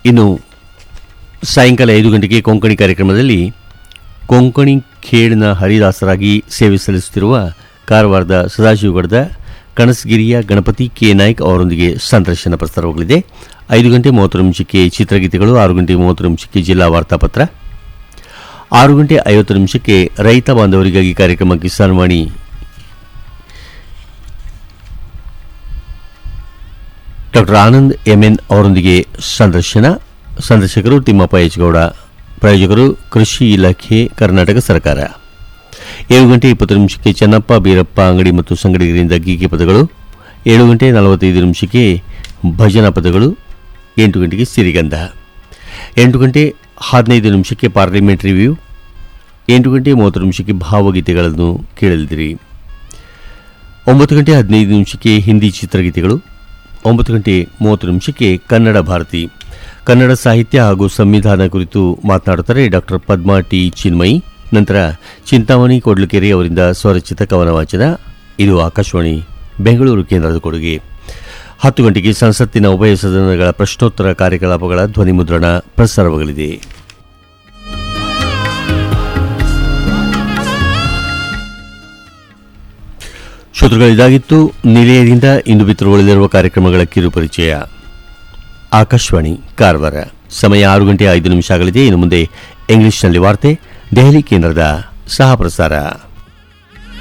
ಇನ್ನು ಸಾಯಂಕಾಲ ಐದು ಗಂಟೆಗೆ ಕೊಂಕಣಿ ಕಾರ್ಯಕ್ರಮದಲ್ಲಿ ಕೊಂಕಣಿ ಖೇಡ್ನ ಹರಿದಾಸರಾಗಿ ಸೇವೆ ಸಲ್ಲಿಸುತ್ತಿರುವ ಕಾರವಾರದ ಸದಾಶಿವಗಢದ ಕಣಸಗಿರಿಯ ಗಣಪತಿ ಕೆ ನಾಯ್ಕ್ ಅವರೊಂದಿಗೆ ಸಂದರ್ಶನ ಪ್ರಸಾರವಾಗಲಿದೆ ಐದು ಗಂಟೆ ಮೂವತ್ತು ನಿಮಿಷಕ್ಕೆ ಚಿತ್ರಗೀತೆಗಳು ಆರು ಗಂಟೆ ಮೂವತ್ತು ನಿಮಿಷಕ್ಕೆ ಜಿಲ್ಲಾ ವಾರ್ತಾಪತ್ರ ಆರು ಗಂಟೆ ಐವತ್ತು ನಿಮಿಷಕ್ಕೆ ರೈತ ಬಾಂಧವರಿಗಾಗಿ ಕಾರ್ಯಕ್ರಮ ಕಿಸಾನ್ ವಾಣಿ ಡಾಕ್ಟರ್ ಆನಂದ್ ಎಂಎನ್ ಅವರೊಂದಿಗೆ ಸಂದರ್ಶನ ಸಂದರ್ಶಕರು ತಿಮ್ಮಪ್ಪ ಎಚ್ ಗೌಡ ಪ್ರಾಯೋಜಕರು ಕೃಷಿ ಇಲಾಖೆ ಕರ್ನಾಟಕ ಸರ್ಕಾರ ಏಳು ಗಂಟೆ ಇಪ್ಪತ್ತು ನಿಮಿಷಕ್ಕೆ ಚೆನ್ನಪ್ಪ ಬೀರಪ್ಪ ಅಂಗಡಿ ಮತ್ತು ಸಂಗಡಿಗರಿಂದ ಗೀಗೆ ಪದಗಳು ಏಳು ಗಂಟೆ ನಲವತ್ತೈದು ನಿಮಿಷಕ್ಕೆ ಭಜನಾ ಪದಗಳು ಎಂಟು ಗಂಟೆಗೆ ಸಿರಿಗಂಧ ಎಂಟು ಗಂಟೆ ಹದಿನೈದು ನಿಮಿಷಕ್ಕೆ ಪಾರ್ಲಿಮೆಂಟ್ ರಿವ್ಯೂ ಎಂಟು ಗಂಟೆ ಮೂವತ್ತು ನಿಮಿಷಕ್ಕೆ ಭಾವಗೀತೆಗಳನ್ನು ಕೇಳಲಿದ್ದೀರಿ ಒಂಬತ್ತು ಗಂಟೆ ಹದಿನೈದು ನಿಮಿಷಕ್ಕೆ ಹಿಂದಿ ಚಿತ್ರಗೀತೆಗಳು ಒಂಬತ್ತು ಗಂಟೆ ಮೂವತ್ತು ನಿಮಿಷಕ್ಕೆ ಕನ್ನಡ ಭಾರತಿ ಕನ್ನಡ ಸಾಹಿತ್ಯ ಹಾಗೂ ಸಂವಿಧಾನ ಕುರಿತು ಮಾತನಾಡುತ್ತಾರೆ ಡಾಕ್ಟರ್ ಪದ್ಮಾ ಟಿ ಚಿನ್ಮಯಿ ನಂತರ ಚಿಂತಾಮಣಿ ಕೊಡ್ಲಕೆರೆ ಅವರಿಂದ ಸ್ವರಚಿತ ಕವನ ವಾಚನ ಇದು ಆಕಾಶವಾಣಿ ಬೆಂಗಳೂರು ಕೇಂದ್ರದ ಕೊಡುಗೆ ಹತ್ತು ಗಂಟೆಗೆ ಸಂಸತ್ತಿನ ಉಭಯ ಸದನಗಳ ಪ್ರಶ್ನೋತ್ತರ ಕಾರ್ಯಕಲಾಪಗಳ ಧ್ವನಿ ಮುದ್ರಣ ಪ್ರಸಾರವಾಗಲಿದೆ ಶ್ರೋತೃಗಳಿದಾಗಿತ್ತು ನಿಲಯದಿಂದ ಇಂದು ಬಿತ್ತರಗೊಳ್ಳಲಿರುವ ಕಾರ್ಯಕ್ರಮಗಳ ಕಿರು ಪರಿಚಯ ಆಕಾಶವಾಣಿ ಕಾರವಾರ ಸಮಯ ಆರು ಗಂಟೆ ಐದು ನಿಮಿಷ ಆಗಲಿದೆ ಇನ್ನು ಮುಂದೆ ಇಂಗ್ಲಿಷ್ನಲ್ಲಿ ವಾರ್ತೆ ದೆಹಲಿ ಕೇಂದ್ರದ ಸಹ ಪ್ರಸಾರ